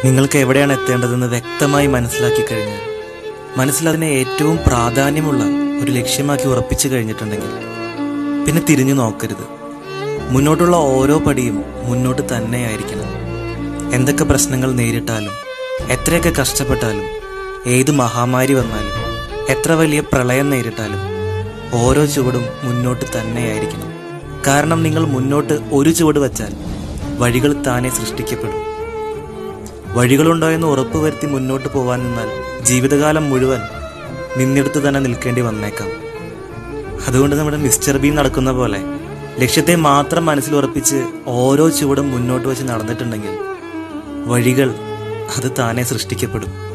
നിങ്ങൾക്ക് എവിടെയാണ് എത്തേണ്ടതെന്ന് വ്യക്തമായി മനസ്സിലാക്കി കഴിഞ്ഞാൽ മനസ്സിലതിനെ ഏറ്റവും പ്രാധാന്യമുള്ള ഒരു ലക്ഷ്യമാക്കി ഉറപ്പിച്ചു കഴിഞ്ഞിട്ടുണ്ടെങ്കിൽ പിന്നെ തിരിഞ്ഞു നോക്കരുത് മുന്നോട്ടുള്ള ഓരോ പടിയും മുന്നോട്ട് തന്നെയായിരിക്കണം എന്തൊക്കെ പ്രശ്നങ്ങൾ നേരിട്ടാലും എത്രയൊക്കെ കഷ്ടപ്പെട്ടാലും ഏത് മഹാമാരി വന്നാലും എത്ര വലിയ പ്രളയം നേരിട്ടാലും ഓരോ ചുവടും മുന്നോട്ട് തന്നെയായിരിക്കണം കാരണം നിങ്ങൾ മുന്നോട്ട് ഒരു ചുവട് വച്ചാൽ വഴികൾ താനെ സൃഷ്ടിക്കപ്പെടും വഴികളുണ്ടോ എന്ന് ഉറപ്പുവരുത്തി മുന്നോട്ട് പോവാൻ നിന്നാൽ ജീവിതകാലം മുഴുവൻ നിന്നിടത്ത് തന്നെ നിൽക്കേണ്ടി വന്നേക്കാം അതുകൊണ്ട് നമ്മുടെ മിസ്റ്റർ ബീൻ നടക്കുന്ന പോലെ ലക്ഷ്യത്തെ മാത്രം മനസ്സിൽ ഉറപ്പിച്ച് ഓരോ ചുവടും മുന്നോട്ട് വെച്ച് നടന്നിട്ടുണ്ടെങ്കിൽ വഴികൾ അത് താനെ സൃഷ്ടിക്കപ്പെടും